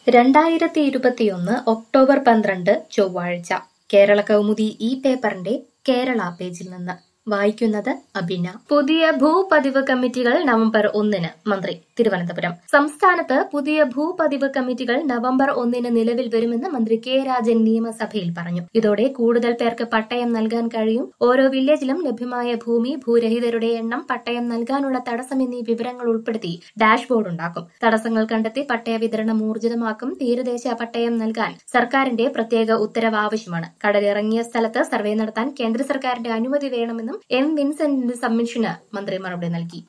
രണ്ടായിരത്തി ഇരുപത്തിയൊന്ന് ഒക്ടോബർ പന്ത്രണ്ട് ചൊവ്വാഴ്ച കേരള കൗമുദി ഈ പേപ്പറിന്റെ കേരള പേജിൽ നിന്ന് വായിക്കുന്നത് അബിന പുതിയ ഭൂപതിവ് കമ്മിറ്റികൾ നവംബർ ഒന്നിന് മന്ത്രി തിരുവനന്തപുരം സംസ്ഥാനത്ത് പുതിയ ഭൂപതിവ് കമ്മിറ്റികൾ നവംബർ ഒന്നിന് നിലവിൽ വരുമെന്ന് മന്ത്രി കെ രാജൻ നിയമസഭയിൽ പറഞ്ഞു ഇതോടെ കൂടുതൽ പേർക്ക് പട്ടയം നൽകാൻ കഴിയും ഓരോ വില്ലേജിലും ലഭ്യമായ ഭൂമി ഭൂരഹിതരുടെ എണ്ണം പട്ടയം നൽകാനുള്ള തടസ്സം എന്നീ വിവരങ്ങൾ ഉൾപ്പെടുത്തി ഡാഷ്ബോർഡ് ഉണ്ടാക്കും തടസ്സങ്ങൾ കണ്ടെത്തി പട്ടയ വിതരണം ഊർജിതമാക്കും തീരദേശ പട്ടയം നൽകാൻ സർക്കാരിന്റെ പ്രത്യേക ഉത്തരവ് ആവശ്യമാണ് കടലിറങ്ങിയ സ്ഥലത്ത് സർവേ നടത്താൻ കേന്ദ്ര സർക്കാരിന്റെ അനുമതി വേണമെന്നും എം വിൻസെന്റിന്റെ സബ്മിഷന് മന്ത്രി മറുപടി നൽകി